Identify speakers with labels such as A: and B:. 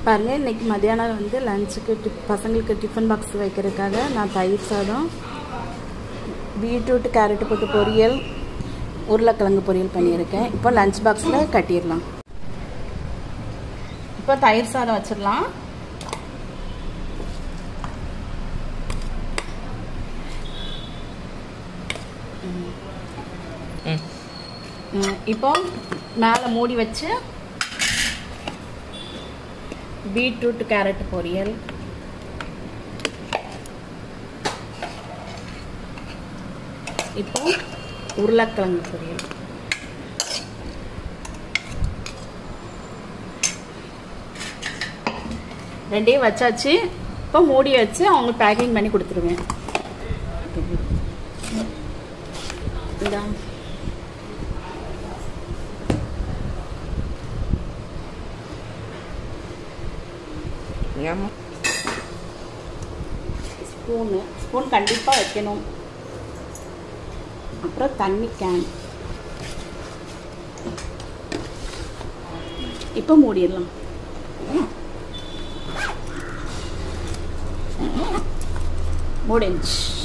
A: பாருங்கள் இன்றைக்கி மதியானம் வந்து லஞ்சுக்கு டிப் பசங்களுக்கு டிஃபன் பாக்ஸ் வைக்கிறதுக்காக நான் தயிர் சாதம் பீட்ரூட் கேரட் போட்டு பொரியல் உருளைக்கிழங்கு பொரியல் பண்ணியிருக்கேன் இப்போ லஞ்ச் பாக்ஸில் கட்டிடலாம் இப்போ தயிர் சாதம் வச்சிடலாம் இப்போ மேலே மூடி வச்சு பீட்ரூட் கேரட் பொரியல் இப்போ உருளைக்கிழங்கு பொரியல் ரெண்டையும் வச்சாச்சு இப்போ மூடி வச்சு அவங்க பேக்கிங் பண்ணி கொடுத்துருவேன் இந்தா
B: ஏமா
A: ஸ்பூனு ஸ்பூன் கண்டிப்பாக வைக்கணும் அப்புறம் தண்ணி கேன் இப்போ மூடிடலாம் முடிஞ்சு